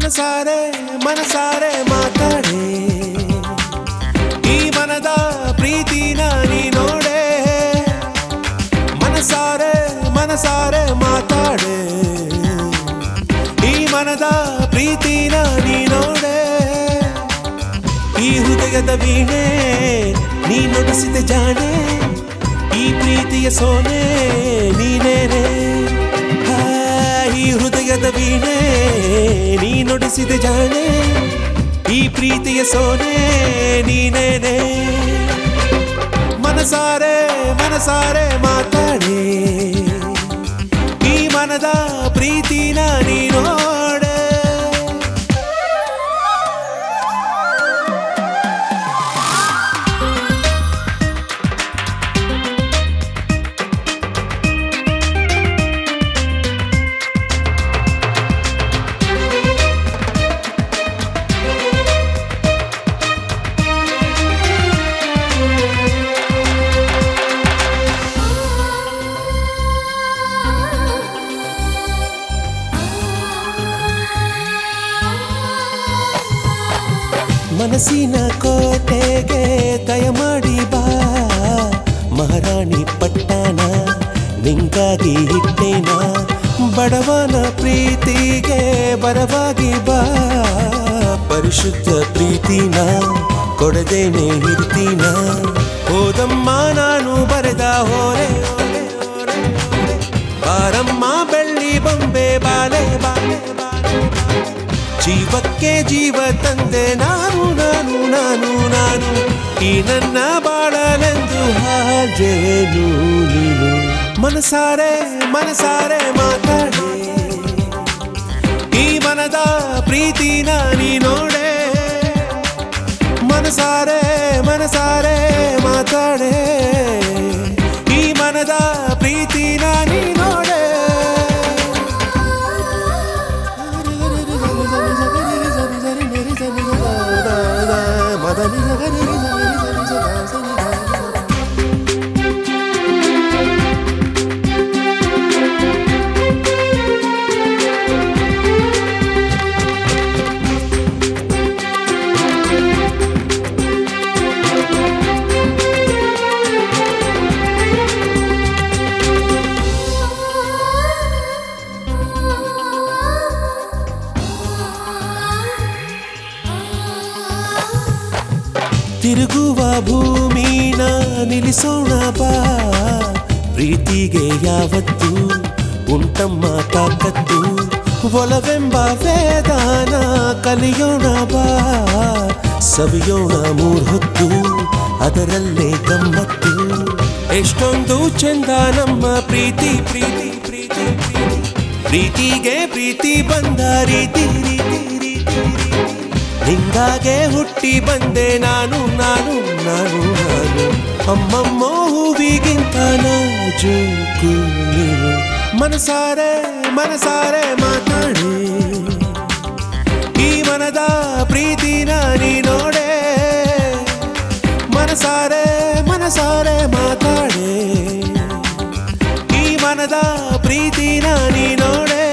ಮನಸಾರೆ ಮನಸಾರೆ ಮಾತಾಡೆ ಈ ಮನದ ಪ್ರೀತಿನ ನೀ ನೋಡೆ ಮನಸಾರೆ ಮನಸಾರೆ ಮಾತಾಡೆ ಈ ಮನದ ಪ್ರೀತಿನ ನೀ ನೋಡೆ ಈ ಹೃದಯದ ವೀಣೆ ನೀ ನುಡಿಸಿದ ಜಾಣೆ ಈ ಪ್ರೀತಿಯ ಸೋನೆ ನೀನೇನೆ ಆ, ಈ ಹೃದಯದ ವೀಣೆ ನೀ ನುಡಿಸಿದ ಜಾಣೆ ಈ ಪ್ರೀತಿಯ ಸೋನೆ ನೀನೇನೆ ಮನಸಾರೆ ಮನಸಾರೆ ಮಾತಾಡೆ ಈ ಮನದ ಪ್ರೀತಿನ ನೀ ನೋಡೆ ಮನಸ್ಸಿನ ಕೋಟೆಗೆ ದಯಮಾಡಿ ಬಾ ಮಹಾರಾಣಿ ಪಟ್ಟಣ ನಿಂಗಾಗಿ ಇಟ್ಟೇನ ಬಡವನ ಪ್ರೀತಿಗೆ ಬರವಾಗಿ ಬಾ ಪರಿಶುದ್ಧ ಪ್ರೀತಿನ ಕೊಡದೇನೆ ಇರ್ತೀನ ಹೋದಮ್ಮ ನಾನು ಬರೆದ ಹೋರೆ ಹೋರೆ, ಹೋರೆ, ಹೋರೆ. ಬಾರಮ್ಮ ಬೆಳ್ಳಿ ಬೊಂಬೆ ಬಾಲೆ ಬಾಲೆ ಬಾಲೆ ಜೀವಕ್ಕೆ ಜೀವ ತಂದೆ ನಾನು ನಾನು ನಾನು ನಾನು ಈ ನನ್ನ ಬಾಳಲೆಂದು ಹಾಜೇನು ನೀನು ಮನಸಾರೆ ಮನಸಾರೆ ಮಾತಾಡೆ ಈ ಮನದ ಪ್ರೀತಿನ ನೀ ನೋಡೆ ಮನಸಾರೆ ಮನಸಾರೆ ಮಾತಾಡೆ ಈ ಮನದ ಪ್ರೀತಿನ ನೀ ನೋಡೆ ತಿರುಗುವ ಭೂಮಿನ ನಿಲ್ಲಿಸೋಣ ಬಾ ಪ್ರೀತಿಗೆ ಯಾವತ್ತು ಉಂಟಮ್ಮ ತಾಕತ್ತು ಒಲವೆಂಬ ವೇದಾನ ಕಲಿಯೋಣ ಬಾ ಸವಿಯೋಣ ಮೂರ್ಹೊತ್ತು ಅದರಲ್ಲೇ ಗಮ್ಮತ್ತು ಎಷ್ಟೊಂದು ಚಂದ ನಮ್ಮ ಪ್ರೀತಿ ಪ್ರೀತಿ ಪ್ರೀತಿ ಪ್ರೀತಿ ಪ್ರೀತಿಗೆ ಪ್ರೀತಿ ಬಂದ ರೀತಿ ರೀತಿ ರೀತಿ ನಿಂಗಾಗೆ ಹುಟ್ಟಿ ಬಂದೆ ನಾನು ನಾನು ನಾನು ನಾನು ಅಮ್ಮಮ್ಮ ಹೂವಿಗಿಂತ ನಾಜೂಕು ನೀನು ಮನಸಾರೆ ಮನಸಾರೆ ಮಾತಾಡಿ ಈ ಮನದ ಪ್ರೀತಿನ ನೀ ನೋಡೆ ಮನಸಾರೆ ಮನಸಾರೆ ಮಾತಾಡೆ ಈ ಮನದ ಪ್ರೀತಿನ ನೀ ನೋಡೆ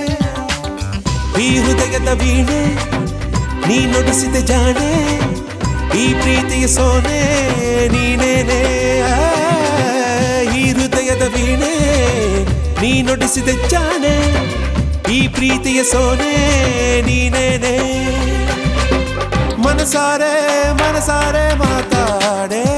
ಈ ಹೃದಯದ ವೀಣೆ ನೀ ನುಡಿಸಿದ ಜಾಣೆ ಈ ಪ್ರೀತಿಯ ಸೋನೆ ನೀನೇನೆ ಆ, ಈ ಹೃದಯದ ವೀಣೆ ನೀ ನುಡಿಸಿದ ಜಾಣೆ ಈ ಪ್ರೀತಿಯ ಸೋನೆ ನೀನೇನೆ ಮನಸಾರೆ ಮನಸಾರೆ ಮಾತಾಡೆ